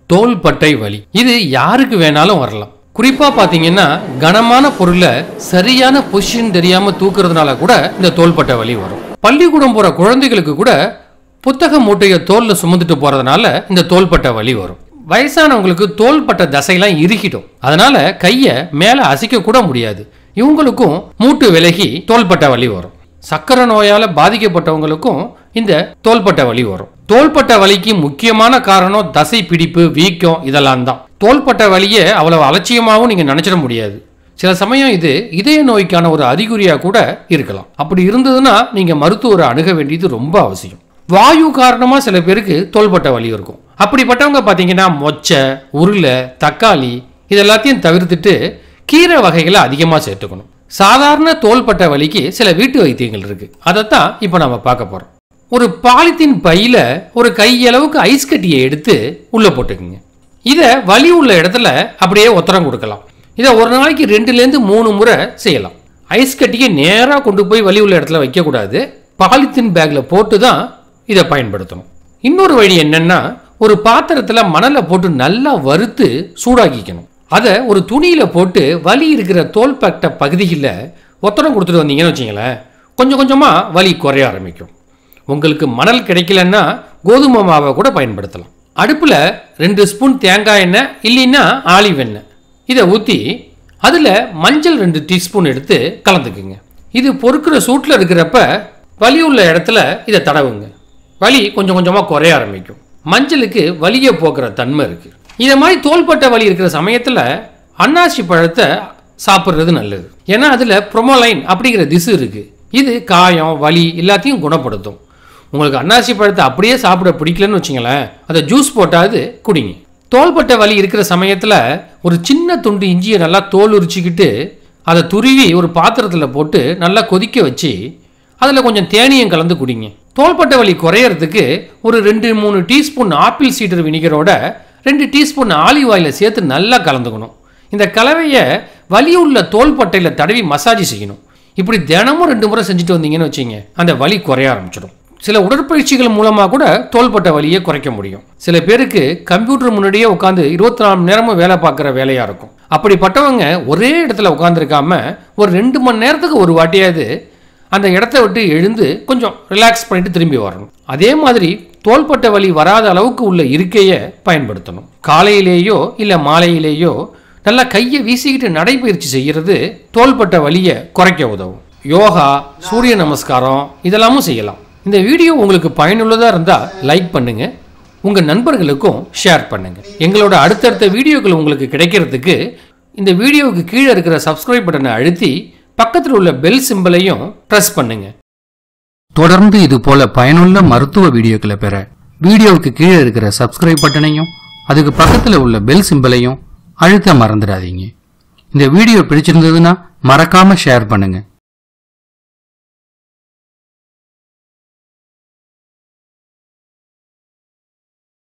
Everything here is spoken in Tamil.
தோள்பட்டை வலி இது யாருக்கு வேணாலும் வரலாம் குறிப்பா பாத்தீங்கன்னா கனமான பொருளை சரியான பொசிஷன் தெரியாம தூக்குறதுனால கூட இந்த தோள்பட்டை வலி வரும் பள்ளிக்கூடம் போற குழந்தைகளுக்கு கூட புத்தக மூட்டையை தோல்ல சுமந்துட்டு போறதுனால இந்த தோள்பட்டை வலி வரும் வயசானவங்களுக்கு தோள்பட்ட தசையெல்லாம் இறுகிடும் அதனால கையை மேல அசைக்க கூட முடியாது இவங்களுக்கும் மூட்டு விலகி தோள்பட்ட வலி வரும் சக்கரை நோயால பாதிக்கப்பட்டவங்களுக்கும் இந்த தோள்பட்ட வலி வரும் தோள்பட்ட வலிக்கு முக்கியமான காரணம் தசை பிடிப்பு வீக்கம் இதெல்லாம் தான் தோள்பட்ட வலியை அவ்வளவு அலட்சியமாகவும் நீங்க நினைச்சிட முடியாது சில சமயம் இது இதய நோய்க்கான ஒரு அறிகுறியா கூட இருக்கலாம் அப்படி இருந்ததுன்னா நீங்க மருத்துவரை அணுக வேண்டியது ரொம்ப அவசியம் வாயு காரணமா சில பேருக்கு தோள்பட்ட வலி இருக்கும் அப்படிப்பட்டவங்க பார்த்தீங்கன்னா மொச்சை உருளை தக்காளி இது எல்லாத்தையும் தவிர்த்துட்டு கீரை வகைகளை அதிகமாக சேர்த்துக்கணும் சாதாரண தோள்பட்ட வலிக்கு சில வீட்டு வைத்தியங்கள் இருக்கு அதைத்தான் இப்போ நம்ம பார்க்க போறோம் ஒரு பாலித்தீன் பையில ஒரு கையளவுக்கு ஐஸ் கட்டியை எடுத்து உள்ள போட்டுக்குங்க இதை வலி உள்ள இடத்துல அப்படியே ஒத்தரம் கொடுக்கலாம் இதை ஒரு நாளைக்கு ரெண்டுலேருந்து மூணு முறை செய்யலாம் ஐஸ் கட்டியை நேராக கொண்டு போய் வலி உள்ள இடத்துல வைக்கக்கூடாது பாலித்தீன் பேக்கில் போட்டு தான் இதை பயன்படுத்தணும் இன்னொரு வழி என்னன்னா ஒரு பாத்திரத்தில் மணலை போட்டு நல்லா வறுத்து சூடாக்கிக்கணும் அதை ஒரு துணியில் போட்டு வலி இருக்கிற தோள்பட்ட பகுதியில் ஒத்தடம் கொடுத்துட்டு வந்தீங்கன்னு வச்சிங்களேன் கொஞ்சம் கொஞ்சமாக வலி குறைய ஆரம்பிக்கும் உங்களுக்கு மணல் கிடைக்கலன்னா கோதுமை மாவை கூட பயன்படுத்தலாம் அடுப்பில் ரெண்டு ஸ்பூன் தேங்காய் எண்ணெய் இல்லைன்னா ஆலிவ் எண்ணெய் இதை ஊற்றி அதில் மஞ்சள் ரெண்டு டீஸ்பூன் எடுத்து கலந்துக்குங்க இது பொறுக்கிற சூட்டில் இருக்கிறப்ப வலி உள்ள இடத்துல இதை தடவுங்க வலி கொஞ்சம் கொஞ்சமாக குறைய ஆரம்பிக்கும் மஞ்சளுக்கு வலியை போக்குற தன்மை இருக்குது இதை மாதிரி தோள்பட்ட வலி இருக்கிற சமயத்தில் அன்னாசி பழத்தை சாப்பிட்றது நல்லது ஏன்னா அதில் ப்ரொமோலைன் அப்படிங்கிற திசு இருக்குது இது காயம் வலி எல்லாத்தையும் குணப்படுத்தும் உங்களுக்கு அன்னாசி பழத்தை அப்படியே சாப்பிட பிடிக்கலன்னு வச்சுங்களேன் அதை ஜூஸ் போட்டாவது குடிங்க தோள்பட்ட வலி இருக்கிற சமயத்தில் ஒரு சின்ன துண்டு இஞ்சியை நல்லா தோல் உரிச்சிக்கிட்டு அதை துருவி ஒரு பாத்திரத்தில் போட்டு நல்லா கொதிக்க வச்சு அதில் கொஞ்சம் தேனியம் கலந்து குடிங்க தோள்பட்ட வலி குறையறதுக்கு ஒரு ரெண்டு மூணு டீஸ்பூன் ஆப்பிள் சீடர் வினிகரோட ரெண்டு டீஸ்பூன் ஆலிவ் ஆயிலை சேர்த்து நல்லா கலந்துக்கணும் இந்த கலவையை வலி உள்ள தோள்பட்டையில் தடவி மசாஜ் செய்யணும் இப்படி தினமும் ரெண்டு முறை செஞ்சுட்டு வந்தீங்கன்னு வச்சிங்க அந்த வலி குறைய ஆரம்பிச்சிடும் சில உடற்பயிற்சிகள் மூலமாக கூட தோள்பட்ட வலியை குறைக்க முடியும் சில பேருக்கு கம்ப்யூட்டர் முன்னாடியே உட்காந்து இருபத்தி நாலு மணி நேரமும் வேலை பார்க்குற வேலையாக இருக்கும் அப்படிப்பட்டவங்க ஒரே இடத்துல உட்காந்துருக்காம ஒரு ரெண்டு மணி நேரத்துக்கு ஒரு வாட்டியாவது அந்த இடத்த விட்டு எழுந்து கொஞ்சம் ரிலாக்ஸ் பண்ணிட்டு திரும்பி வரணும் அதே மாதிரி தோள்பட்ட வலி வராத அளவுக்கு உள்ள இருக்கையை பயன்படுத்தணும் காலையிலேயோ இல்லை மாலையிலேயோ நல்லா கையை வீசிக்கிட்டு நடைபயிற்சி செய்கிறது தோள்பட்ட வலியை குறைக்க உதவும் யோகா சூரிய நமஸ்காரம் இதெல்லாமும் செய்யலாம் இந்த வீடியோ உங்களுக்கு பயனுள்ளதாக இருந்தால் லைக் பண்ணுங்க உங்கள் நண்பர்களுக்கும் ஷேர் பண்ணுங்க எங்களோட அடுத்தடுத்த வீடியோக்கள் உங்களுக்கு கிடைக்கிறதுக்கு இந்த வீடியோவுக்கு கீழே இருக்கிற சப்ஸ்கிரைப் பட்டனை அழுத்தி பக்கத்தில் உள்ள பெல் சிம்பலையும் ப்ரெஸ் பண்ணுங்க தொடர்ந்து இது போல பயனுள்ள மருத்துவ வீடியோக்களை பெற வீடியோவுக்கு கீழே இருக்கிற சப்ஸ்கிரைப் பட்டனையும் அதுக்கு பக்கத்தில் உள்ள பெல் சிம்பலையும் அழுத்த மறந்துடாதீங்க இந்த வீடியோ பிடிச்சிருந்ததுன்னா மறக்காம ஷேர் பண்ணுங்க